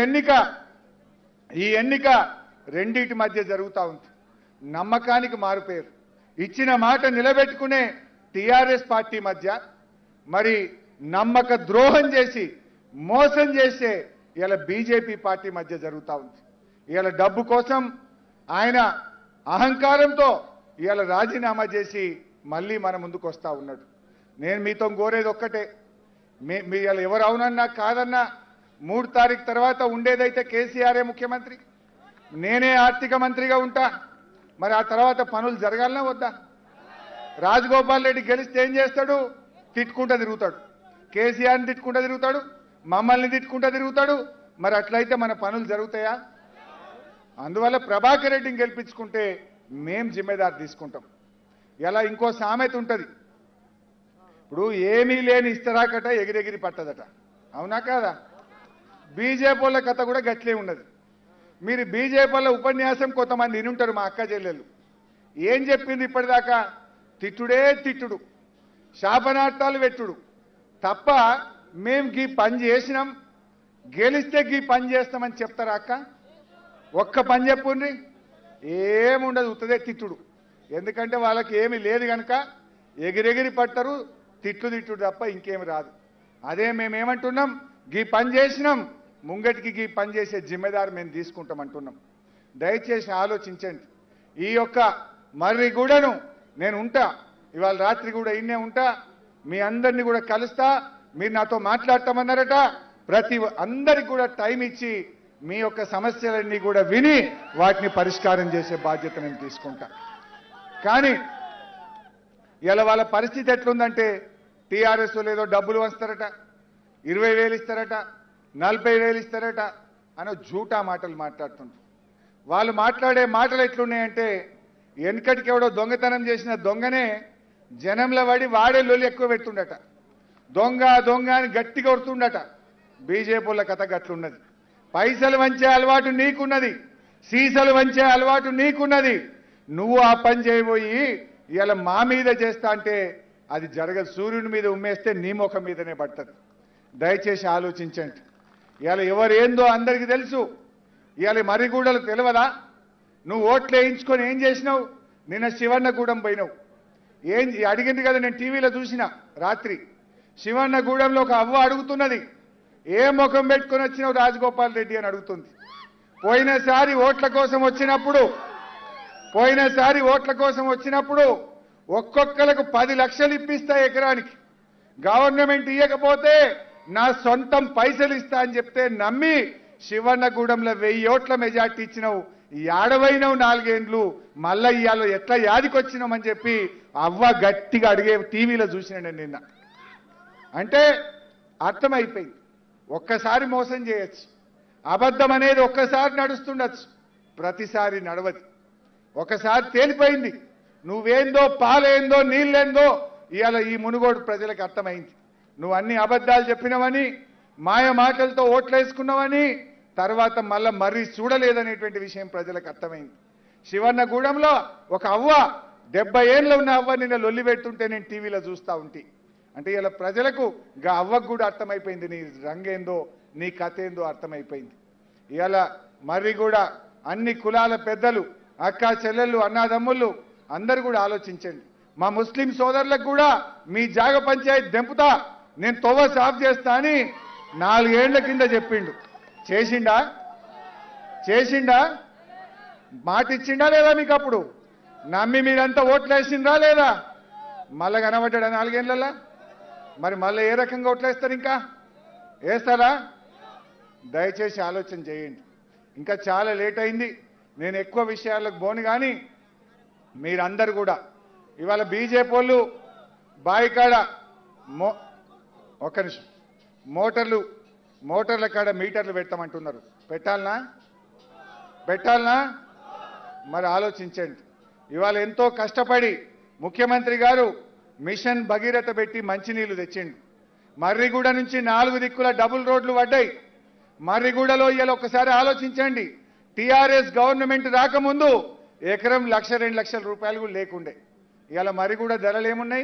ఎన్నిక ఈ ఎన్నిక రెండింటి మధ్య జరుగుతూ ఉంది నమ్మకానికి మారుపేరు ఇచ్చిన మాట నిలబెట్టుకునే టిఆర్ఎస్ పార్టీ మధ్య మరి నమ్మక ద్రోహం చేసి మోసం చేసే ఇలా బీజేపీ పార్టీ మధ్య జరుగుతూ ఉంది ఇలా డబ్బు కోసం ఆయన అహంకారంతో ఇవాళ రాజీనామా చేసి మళ్ళీ మన ముందుకు వస్తా ఉన్నాడు నేను మీతో కోరేది ఒక్కటే మీ మీ ఇవాళ ఎవరు అవునన్నా కాదన్నా మూడు తారీఖు తర్వాత ఉండేదైతే కేసీఆరే ముఖ్యమంత్రి నేనే ఆర్థిక మంత్రిగా ఉంటా మరి ఆ తర్వాత పనులు జరగాలనా వద్దా రాజగోపాల్ రెడ్డి గెలిస్తే ఏం చేస్తాడు తిట్టుకుంటా తిరుగుతాడు కేసీఆర్ని తిట్టుకుంటా తిరుగుతాడు మమ్మల్ని తిట్టుకుంటా తిరుగుతాడు మరి అట్లయితే మన పనులు జరుగుతాయా అందువల్ల ప్రభాకర్ రెడ్డిని గెలిపించుకుంటే మేం జిమ్మేదారు తీసుకుంటాం ఇలా ఇంకో సామెత ఉంటుంది ఇప్పుడు ఏమీ లేని ఇస్తరాకట ఎగిరెగిరి పట్టదట అవునా కాదా బీజేపీ వాళ్ళ కథ కూడా గట్లే ఉన్నది మీరు బీజేపీ వాళ్ళ ఉపన్యాసం కొంతమంది వినుంటారు మా అక్క చెల్లెలు ఏం చెప్పింది ఇప్పటిదాకా తిట్టుడే తిట్టుడు శాపనార్థాలు పెట్టుడు తప్ప మేం గీ పని చేసినాం గెలిస్తే గీ పని చేస్తామని చెప్తారా అక్క ఒక్క పని చెప్పుండ్రి ఏముండదు ఉత్తదే తిట్టుడు ఎందుకంటే వాళ్ళకి ఏమీ లేదు కనుక ఎగిరెగిరి పట్టరు తిట్లు తిట్టుడు తప్ప ఇంకేమి రాదు అదే మేమేమంటున్నాం గీ పని చేసినాం ముంగటికి గీ పని చేసే జిమ్మెదారు మేము తీసుకుంటాం అంటున్నాం దయచేసి ఆలోచించండి ఈ యొక్క మర్రిగూడను నేను ఉంటా ఇవాళ రాత్రి కూడా ఇన్నే ఉంటా మీ అందరినీ కూడా కలుస్తా మీరు నాతో మాట్లాడతామన్నారట ప్రతి అందరికి కూడా టైం ఇచ్చి మీ యొక్క సమస్యలన్నీ కూడా విని వాటిని పరిష్కారం చేసే బాధ్యత నేను తీసుకుంటా కానీ ఇలా వాళ్ళ పరిస్థితి ఎట్లుందంటే టీఆర్ఎస్ ఏదో డబ్బులు వస్తారట ఇరవై వేలు ఇస్తారట నలభై వేలు ఇస్తారట అని జూటా మాటలు మాట్లాడుతుంటారు వాళ్ళు మాట్లాడే మాటలు ఎట్లున్నాయంటే వెనకటికి ఎవడో దొంగతనం చేసిన దొంగనే జనంలో పడి వాడే లొల్లి ఎక్కువ పెడుతుండట దొంగ దొంగ అని గట్టిగా కొడుతుండట బీజేపీల కథ గట్లున్నది పైసలు వంచే అలవాటు నీకున్నది సీసలు వంచే అలవాటు నీకున్నది నువ్వు ఆ పని చేయబోయి ఇలా మా మీద చేస్తా అంటే అది జరగదు సూర్యుని మీద ఉమ్మేస్తే నీ ముఖం మీదనే పడుతుంది దయచేసి ఆలోచించండి ఇవాళ ఎవరు ఏందో అందరికీ తెలుసు ఇవాళ మరిగూడలు తెలియదా నువ్వు ఓట్లు వేయించుకొని ఏం చేసినావు నిన్న శివన్నగూడెం పోయినావు ఏం అడిగింది కదా నేను టీవీలో చూసిన రాత్రి శివన్నగూడెంలో ఒక అవ్వ అడుగుతున్నది ఏ ముఖం పెట్టుకొని వచ్చినావు రాజగోపాల్ రెడ్డి అని అడుగుతుంది పోయినసారి ఓట్ల కోసం వచ్చినప్పుడు పోయినసారి ఓట్ల కోసం వచ్చినప్పుడు ఒక్కొక్కలకు పది లక్షలు ఇప్పిస్తా ఎకరానికి గవర్నమెంట్ ఇవ్వకపోతే నా సొంతం పైసలు ఇస్తా అని చెప్తే నమ్మి శివన్నగూడెంలో వెయ్యి ఓట్ల మెజార్టీ ఇచ్చినావు ఏడవైనవు నాలుగేండ్లు మళ్ళా ఇవాళ ఎట్లా యాదికొచ్చినామని చెప్పి అవ్వ గట్టిగా అడిగే టీవీలో చూసిన నేను నిన్న అంటే అర్థమైపోయింది ఒక్కసారి మోసం చేయొచ్చు అబద్ధం అనేది ఒక్కసారి నడుస్తుండొచ్చు ప్రతిసారి నడవదు ఒకసారి తేలిపోయింది నువ్వేందో పాలేందో నీళ్ళేందో ఇవాళ ఈ మునుగోడు ప్రజలకు అర్థమైంది నువ్వు అన్ని అబద్ధాలు చెప్పినవని మాయ మాటలతో ఓట్లేసుకున్నావని తర్వాత మళ్ళా మర్రి చూడలేదనేటువంటి విషయం ప్రజలకు అర్థమైంది శివన్నగూడెంలో ఒక అవ్వ డెబ్బై ఏళ్ళ ఉన్న అవ్వ నిన్న లొల్లి పెడుతుంటే నేను టీవీలో చూస్తా ఉంటే అంటే ఇలా ప్రజలకు గా అవ్వకు కూడా అర్థమైపోయింది నీ రంగేందో నీ కథ ఏందో అర్థమైపోయింది ఇవాళ మర్రి కూడా అన్ని కులాల పెద్దలు అక్క చెల్లెళ్ళు అన్నాదమ్ముళ్ళు అందరూ కూడా ఆలోచించండి మా ముస్లిం సోదరులకు కూడా మీ జాగ పంచాయతీ దెంపుతా నేను తొవ్వ సాఫ్ చేస్తా అని నాలుగేళ్ల కింద చెప్పిండు చేసిండా చేసిండా మాట ఇచ్చిండా లేదా మీకు అప్పుడు నమ్మి మీరంతా ఓట్లు వేసిండ్రా లేదా మళ్ళా కనబడ్డా నాలుగేళ్లలో మరి మళ్ళీ ఏ రకంగా ఓట్లేస్తారు ఇంకా వేస్తారా దయచేసి ఆలోచన చేయండి ఇంకా చాలా లేట్ అయింది నేను ఎక్కువ విషయాలకు పోను కానీ మీరందరూ కూడా ఇవాళ బీజేపీ వాళ్ళు బాయికాడ మో ఒక్క నిమిషం మోటార్లు మోటార్ల కాడ మీటర్లు పెట్టమంటున్నారు పెట్టాలనా పెట్టాలనా మరి ఆలోచించండి ఇవాళ ఎంతో కష్టపడి ముఖ్యమంత్రి గారు మిషన్ భగీరథ పెట్టి మంచినీళ్లు తెచ్చిండు మర్రిగూడ నుంచి నాలుగు దిక్కుల డబుల్ రోడ్లు పడ్డాయి మర్రిగూడలో ఇవాళ ఒకసారి ఆలోచించండి టీఆర్ఎస్ గవర్నమెంట్ రాకముందు ఎకరం లక్ష రెండు లక్షల రూపాయలు కూడా లేకుండే ఇవాళ మర్రిగూడ ధరలు ఏమున్నాయి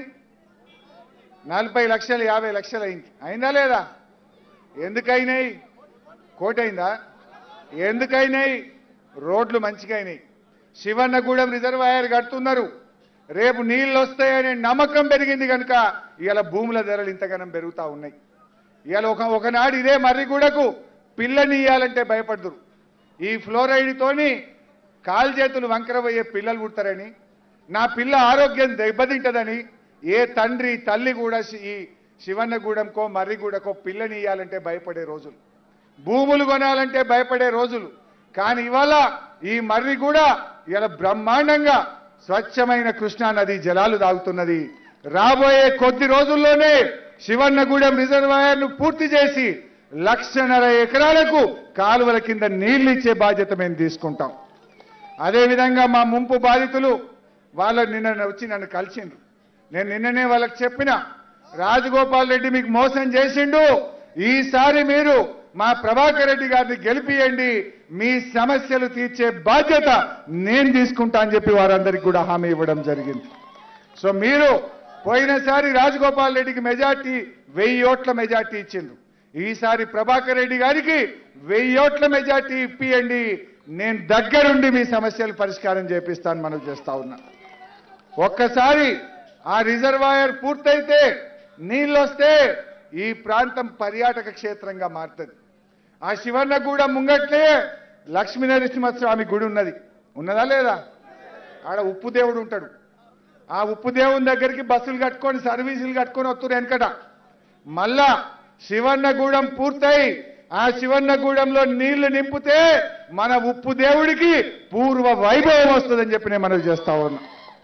నలభై లక్షలు యాభై లక్షలు అయింది అయిందా లేదా ఎందుకైనాయి కోటైందా ఎందుకైనాయి రోడ్లు మంచిగైనాయి శివన్నగూడెం రిజర్వాయర్ కడుతున్నారు రేపు నీళ్ళు వస్తాయనే నమ్మకం పెరిగింది కనుక ఇవాళ భూముల ధరలు ఇంతగానం పెరుగుతా ఉన్నాయి ఇవాళ ఒక ఒకనాడు ఇదే మర్రిగూడకు పిల్లని ఇయ్యాలంటే భయపడుతురు ఈ ఫ్లోరైడ్తోని కాలు చేతులు వంకరబోయే పిల్లలు పుడతారని నా పిల్ల ఆరోగ్యం దెబ్బతింటదని ఏ తండ్రి తల్లి కూడా శి- ఈ శివన్నగూడెంకో మర్రిగూడకో పిల్లని ఇయ్యాలంటే భయపడే రోజులు భూములు కొనాలంటే భయపడే రోజులు కానీ ఇవాళ ఈ మర్రి కూడా ఇలా బ్రహ్మాండంగా స్వచ్ఛమైన కృష్ణా నది జలాలు తాగుతున్నది రాబోయే కొద్ది రోజుల్లోనే శివన్నగూడెం రిజర్వాయర్ ను పూర్తి చేసి లక్షన్నర ఎకరాలకు కాలువల కింద నీళ్లు ఇచ్చే బాధ్యత మేము తీసుకుంటాం అదేవిధంగా మా ముంపు బాధితులు వాళ్ళ నిన్న వచ్చి నన్ను కలిసిండ్రు నేను నిన్ననే వాళ్ళకి చెప్పిన రాజగోపాల్ రెడ్డి మీకు మోసం చేసిండు ఈసారి మీరు మా ప్రభాకర్ రెడ్డి గారిని గెలిపియండి మీ సమస్యలు తీర్చే బాధ్యత నేను తీసుకుంటా అని చెప్పి వారందరికీ కూడా హామీ ఇవ్వడం జరిగింది సో మీరు పోయినసారి రాజగోపాల్ రెడ్డికి మెజార్టీ వెయ్యి ఓట్ల మెజార్టీ ఇచ్చిండ్రు ఈసారి ప్రభాకర్ రెడ్డి గారికి వెయ్యి ఓట్ల మెజార్టీ ఇప్పియండి నేను దగ్గరుండి మీ సమస్యలు పరిష్కారం చేపిస్తాను మనం చేస్తా ఉన్నా ఒక్కసారి ఆ రిజర్వాయర్ పూర్తయితే నీళ్ళు వస్తే ఈ ప్రాంతం పర్యాటక క్షేత్రంగా మారుతుంది ఆ శివన్నగూడ ముంగట్లే లక్ష్మీనరసింహస్వామి గుడి ఉన్నది ఉన్నదా లేదా ఆడ ఉప్పు దేవుడు ఉంటాడు ఆ ఉప్పు దేవుని దగ్గరికి బస్సులు కట్టుకొని సర్వీసులు కట్టుకొని వస్తున్నారు వెనకట మళ్ళా శివన్నగూడెం పూర్తయి ఆ శివన్నగూడెంలో నీళ్లు నింపితే మన ఉప్పు దేవుడికి పూర్వ వైభవం వస్తుందని చెప్పి నేను మనవి చేస్తా ఉన్నా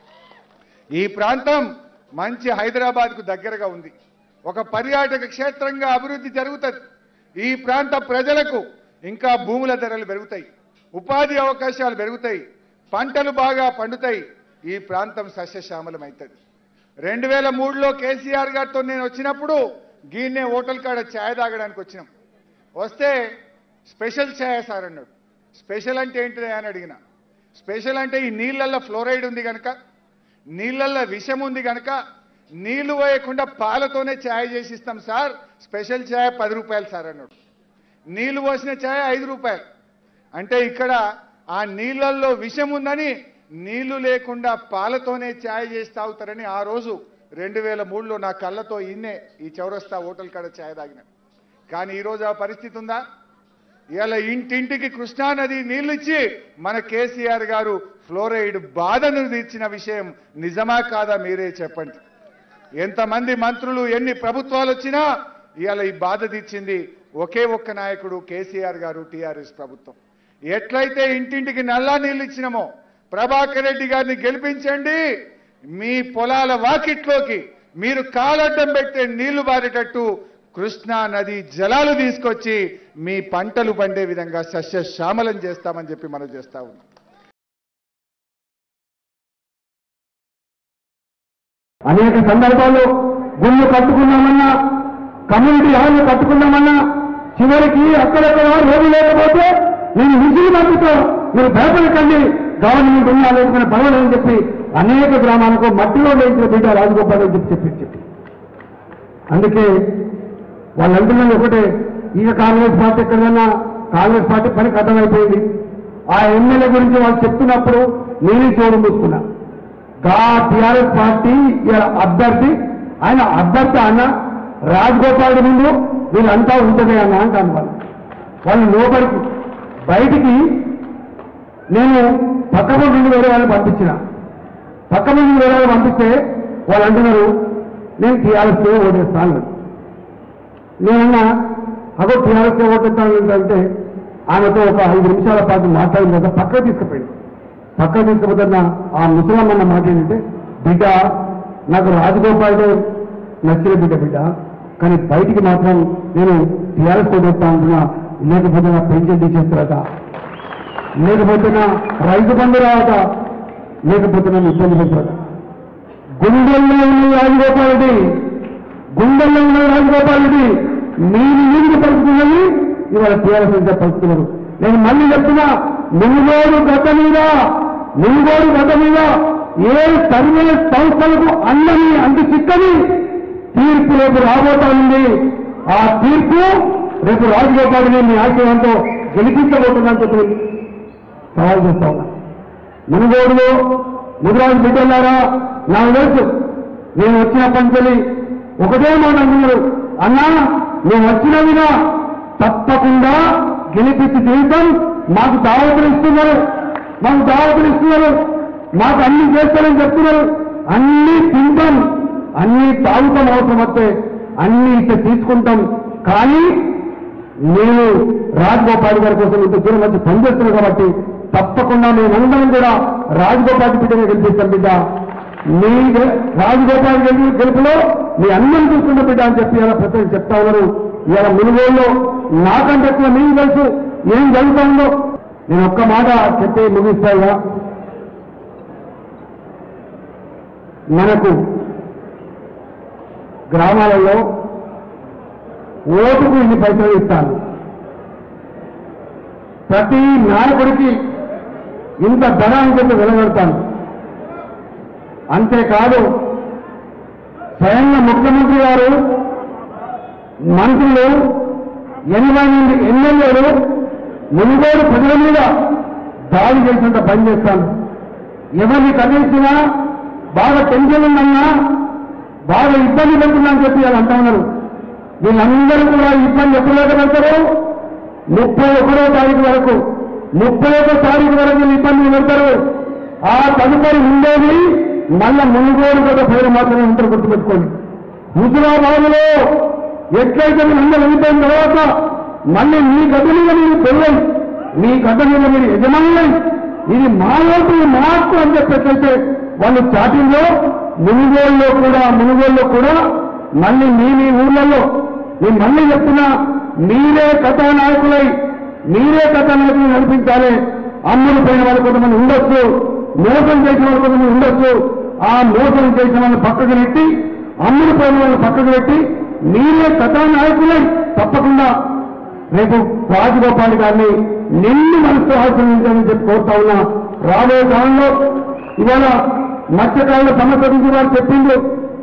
ఈ ప్రాంతం మంచి హైదరాబాద్కు దగ్గరగా ఉంది ఒక పర్యాటక క్షేత్రంగా అభివృద్ధి జరుగుతుంది ఈ ప్రాంత ప్రజలకు ఇంకా భూముల ధరలు పెరుగుతాయి ఉపాధి అవకాశాలు పెరుగుతాయి పంటలు బాగా పండుతాయి ఈ ప్రాంతం సస్యశ్యామలమవుతుంది రెండు వేల మూడులో కేసీఆర్ గారితో నేను వచ్చినప్పుడు గీన్నే హోటల్ కాడ ఛాయ్ తాగడానికి వచ్చినాం వస్తే స్పెషల్ ఛాయ్ సార్ అన్నాడు స్పెషల్ అంటే ఏంటిది అని అడిగిన స్పెషల్ అంటే ఈ నీళ్ళల్లో ఫ్లోరైడ్ ఉంది కనుక నీళ్ళల్లో విషం ఉంది కనుక నీళ్లు పోయకుండా పాలతోనే ఛాయ్ చేసి ఇస్తాం సార్ స్పెషల్ ఛాయ్ పది రూపాయలు సార్ అన్నాడు నీళ్లు పోసిన ఛాయ్ ఐదు రూపాయలు అంటే ఇక్కడ ఆ నీళ్ళల్లో విషం ఉందని నీళ్లు లేకుండా పాలతోనే ఛాయ్ చేసి తాగుతారని ఆ రోజు రెండు వేల మూడులో నా కళ్ళతో ఇన్నే ఈ చౌరస్తా హోటల్ కాడ ఛాయ్ తాగిన కానీ ఈరోజు ఆ పరిస్థితి ఉందా ఇలా ఇంటింటికి కృష్ణా నది నీళ్ళిచ్చి మన కేసీఆర్ గారు ఫ్లోరైడ్ బాధను తీర్చిన విషయం నిజమా కాదా మీరే చెప్పండి ఎంతమంది మంత్రులు ఎన్ని ప్రభుత్వాలు వచ్చినా ఇవాళ ఈ బాధ తీర్చింది ఒకే ఒక్క నాయకుడు కేసీఆర్ గారు టీఆర్ఎస్ ప్రభుత్వం ఎట్లయితే ఇంటింటికి నల్లా నీళ్ళు ఇచ్చినామో ప్రభాకర్ రెడ్డి గారిని గెలిపించండి మీ పొలాల వాకిట్లోకి మీరు కాలడ్డం పెట్టే నీళ్లు బారేటట్టు కృష్ణా నది జలాలు తీసుకొచ్చి మీ పంటలు పండే విధంగా సస్య శ్యామలం చేస్తామని చెప్పి మనం చేస్తా ఉన్నాం అనేక సందర్భాల్లో గుళ్ళు కట్టుకున్నామన్నా కమ్యూనిటీ హాల్ కట్టుకున్నామన్నా చివరికి అక్కడక్కడ రోడ్డు లేకపోతే నేను విసిరి పంపుతో మీరు భయపడకండి గవర్నమెంట్ ఉన్నా లేకపోతే పర్వాలేదని చెప్పి అనేక గ్రామాలకు మట్టిలో లేచిన బిడ్డ రాజగోపాల్ అని చెప్పి చెప్పి చెప్పి అందుకే వాళ్ళు అంటున్నది ఒకటే ఇక కాంగ్రెస్ పార్టీ ఎక్కడన్నా కాంగ్రెస్ పార్టీ పని కథమైపోయింది ఆ ఎమ్మెల్యే గురించి వాళ్ళు చెప్తున్నప్పుడు నేనే చూడ మూసుకున్నా గా టిఆర్ఎస్ పార్టీ ఇలా అభ్యర్థి ఆయన అభ్యర్థి అన్న రాజగోపాల్ ముందు వీళ్ళంతా ఉంటుంది అన్న అంటాను వాళ్ళు వాళ్ళు లోపలికి బయటికి నేను పక్క నుండి వేరే వాళ్ళని పంపించిన పక్క నుండి వేరే వాళ్ళు పంపిస్తే వాళ్ళు అంటున్నారు నేను టీఆర్ఎస్ ఓటేస్తాను నేనన్నా అదో టీఆర్ఎస్ ఓటేస్తాను అంటే ఆమెతో ఒక ఐదు నిమిషాల పాటు మాట్లాడిన తర్వాత పక్కకు తీసుకుపోయింది పక్కకు తీసుకుపోతున్న ఆ ముసలమ్మన్న మాట ఏంటంటే బిడ్డ నాకు రాజగోపాల్ నచ్చిన బిడ్డ బిడ్డ కానీ బయటికి మాత్రం నేను టీఆర్ఎస్ ఓటేస్తా అంటున్నా లేకపోతే నా పెన్షన్ తీసేస్తారట లేకపోతే నా రైతు బంధు రావట లేకపోతే నన్ను ఇబ్బంది పెడతారట గుండెల్లో ఉన్న రాజగోపాల్ రెడ్డి గుండెల్లో ఉన్న రాజగోపాల్ రెడ్డి మీరు నీరు పలుకుతున్నది ఇవాళ టీఆర్ఎస్ నుంచి పలుకుతున్నారు నేను మళ్ళీ చెప్తున్నా మునుగోడు గత మీద మునుగోడు గత మీద ఏ సర్వే సంస్థలకు అందని అంటు చిక్కని తీర్పులోకి రాబోతా ఉంది ఆ తీర్పు రేపు రాజగోపాల్ని మీ ఆశయంతో గెలిపించబోతుందని చెప్పి సవాల్ చేస్తా ఉన్నా మునుగోడులో ముదిరాజు బిడ్డలారా నాకు తెలుసు నేను వచ్చినప్పటి నుంచి ఒకటే మాట అంటున్నారు అన్నా మేము వచ్చినవిగా తప్పకుండా గెలిపించి తీర్థం మాకు దావతులు ఇస్తున్నారు మాకు దావతులు ఇస్తున్నారు మాకు అన్ని చేస్తారని చెప్తున్నారు అన్ని తింటాం అన్ని తాగుతాం అవసరం వస్తే అన్ని ఇట్లా తీసుకుంటాం కానీ నేను రాజగోపాల్ గారి కోసం ఇంత దూరం వచ్చి పనిచేస్తున్నాను కాబట్టి తప్పకుండా మేమందరం కూడా రాజగోపాల్ బిడ్డగా గెలిపిస్తాం బిడ్డ మీ గె- రాజగోపాల్ గెలుపు గెలుపులో మీ అందరం చూస్తున్న బిడ్డ అని చెప్పి ఇలా ప్రతి చెప్తా ఉన్నారు ఇలా మునుగోల్లో నాకంటే ఎక్కువ మీకు తెలుసు ఏం జరుగుతుందో నేను ఒక్క మాట చెప్పి ముగిస్తాగా మనకు గ్రామాలలో ఓటుకు ఇన్ని పైసలు ఇస్తాను ప్రతి నాయకుడికి ఇంత ధర అని చెప్పి వెలగడతాను అంతేకాదు స్వయంగా ముఖ్యమంత్రి గారు మంత్రులు ఎనభై మంది ఎమ్మెల్యేలు మునుగోడు ప్రజల మీద దాడి చేసినంత పని చేస్తాను ఎవరిని కదిలించినా బాగా టెన్షన్ ఉందన్నా బాగా ఇబ్బంది పెడుతున్నా అని చెప్పి వాళ్ళు అంటా ఉన్నారు వీళ్ళందరూ కూడా ఇబ్బంది ఎప్పుడు లేక పెడతారు ముప్పై ఒకటో తారీఖు వరకు ముప్పై ఒకటో తారీఖు వరకు వీళ్ళు ఇబ్బంది పెడతారు ఆ తదుపరి ఉండేది మళ్ళా మునుగోడు కూడా పేరు మాత్రమే ఉంటారు గుర్తుపెట్టుకోండి హుజురాబాద్లో ఎట్లయితే మీరు అందరూ వెళ్ళిపోయిన తర్వాత మళ్ళీ మీ గడ్డ మీద మీరు పెళ్ళం మీ గడ్డ మీద మీరు యజమానులై ఇది మా ఓటు మాకు అని చెప్పేటైతే వాళ్ళు చాటింగ్లో మునుగోళ్ళలో కూడా మునుగోళ్ళలో కూడా మళ్ళీ మీ మీ ఊళ్ళల్లో నేను మళ్ళీ చెప్తున్నా మీరే కథానాయకులై మీరే కథానాయకులు నడిపించాలి అమ్ముడు పోయిన వాళ్ళు కొంతమంది ఉండొచ్చు మోసం చేసిన వాళ్ళు కొంతమంది ఉండొచ్చు ఆ మోసం చేసిన వాళ్ళని పక్కకు నెట్టి అమ్ముడు పోయిన వాళ్ళని పక్కకు పెట్టి మీరే కథానాయకులై తప్పకుండా రేపు రాజగోపాల్ గారిని నిన్ను మనసు ఆశ్రయించాలని చెప్పి కోరుతా ఉన్నా రాబోయే కాలంలో ఇవాళ మత్స్యకారుల సమస్య గురించి వారు చెప్పిండు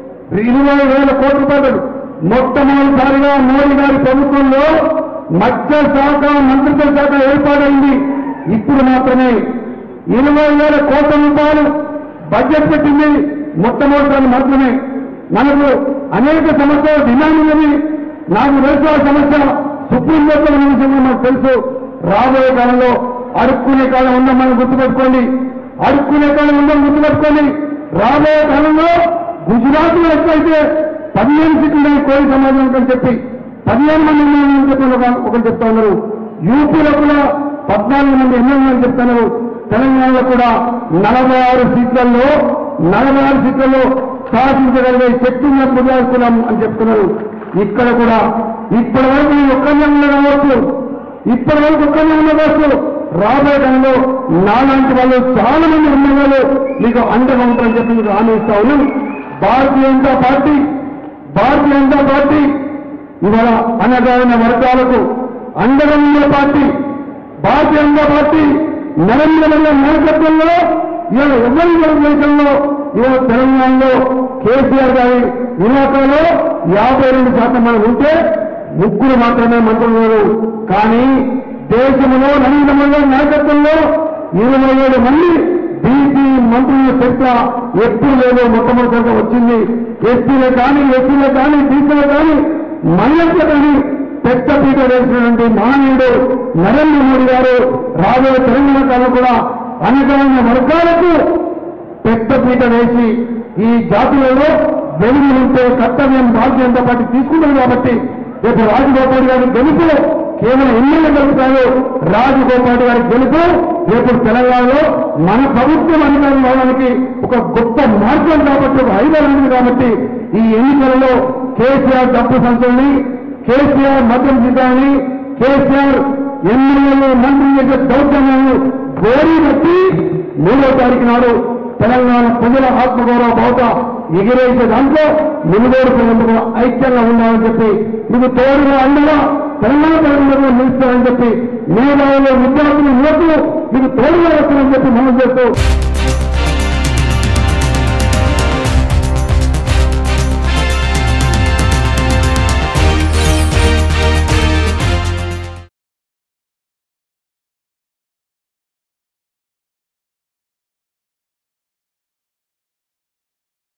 ఇరవై వేల కోట్ల రూపాయలు మొట్టమొదటిసారిగా మోడీ గారి ప్రభుత్వంలో మత్స్య శాఖ మంత్రిత్వ శాఖ ఏర్పాటైంది ఇప్పుడు మాత్రమే ఇరవై వేల కోట్ల రూపాయలు బడ్జెట్ పెట్టింది మొట్టమొదటిసారి మాత్రమే మనకు అనేక సమస్యలు డిమాండ్ ఉన్నది నాకు తెలుసు ఆ సమస్య సుప్రీంకోర్టులో ఉన్న విషయంలో మనకు తెలుసు రాబోయే కాలంలో అడుక్కునే కాలం ఉందని మనం గుర్తుపెట్టుకోండి అడుక్కునే కాలం ఉందని గుర్తుపెట్టుకోండి రాబోయే కాలంలో గుజరాత్ లో ఎట్లయితే పదిహేను సీట్లు ఉన్నాయి కోరి సమాజం అని చెప్పి పదిహేను మంది ఉన్నారని చెప్పి ఒక- ఒకరు చెప్తా ఉన్నారు యూపీలో కూడా పద్నాలుగు మంది ఎమ్మెల్యేలు అని చెప్తున్నారు తెలంగాణలో కూడా నలభై ఆరు సీట్లలో నలభై ఆరు సీట్లలో శాసించగలిగే శక్తి ఉన్న ప్రజాకులం అని చెప్తున్నారు ఇక్కడ కూడా ఇప్పటి వరకు నేను ఒక్కనే ఉండవచ్చు ఇప్పటి వరకు ఒక్కనే ఉండవచ్చు రాబోయే కాలంలో నాలాంటి వాళ్ళు చాలా మంది ఎమ్మెల్యేలు మీకు అండగా ఉంటారని చెప్పి మీకు హామీ ఇస్తా ఉన్నాను భారతీయ జనతా పార్టీ భారతీయ జనతా పార్టీ ఇవాళ అనగారిన వర్గాలకు అండగా ఉండే పార్టీ భారతీయ జనతా పార్టీ నరేంద్ర మోదీ నాయకత్వంలో ఇవాళ ఎవరి దేశంలో ఇవాళ తెలంగాణలో కేసీఆర్ గారి ఇలాకాలో యాభై రెండు శాతం మనం ఉంటే ముగ్గురు మాత్రమే మంత్రులు కానీ దేశంలో నరేంద్ర మోదీ నాయకత్వంలో ఇరవై ఏడు మంది బీసీ మంత్రుల చర్చ ఎప్పుడు లేదో మొట్టమొదటిగా వచ్చింది ఎస్సీలే కానీ ఎస్సీలే కానీ బీసీలే కానీ మహిళలే కానీ పెద్ద పీట వేసినటువంటి మహనీయుడు నరేంద్ర మోడీ గారు రాబోయే తెలంగాణ కాలం కూడా అనగైన వర్గాలకు పెద్ద పీట వేసి ఈ జాతులలో వెలుగు ఉంటే కర్తవ్యం భారతీయ జనతా పార్టీ తీసుకుంటుంది కాబట్టి రేపు రాజగోపాల్ గారి గెలుపు కేవలం ఎమ్మెల్యే గెలుపుతారు రాజగోపాల్ గారి గెలుపు రేపు తెలంగాణలో మన ప్రభుత్వం అధికారం రావడానికి ఒక గొప్ప మార్గం కాబట్టి ఒక ఐదర్ ఉంది కాబట్టి ఈ ఎన్నికలలో కేసీఆర్ డబ్బు సంఖ్యల్ని కేసీఆర్ మద్యం సిద్ధాన్ని కేసీఆర్ ఎమ్మెల్యేలు మంత్రులు చేసే దౌర్జన్యాలు గోరీ బట్టి మూడో తారీఖు నాడు తెలంగాణ ప్రజల ఆత్మగౌరవ బహుత ఎగిరేసే దాంట్లో మునుగోడు ప్రజలు ఐక్యంగా ఉండాలని చెప్పి మీకు తోడుగా అండగా తెలంగాణ ప్రజలందరూ నిలుస్తారని చెప్పి మేధావులు విద్యార్థులు యువకులు మీకు తోడుగా వస్తారని చెప్పి మనం చేస్తూ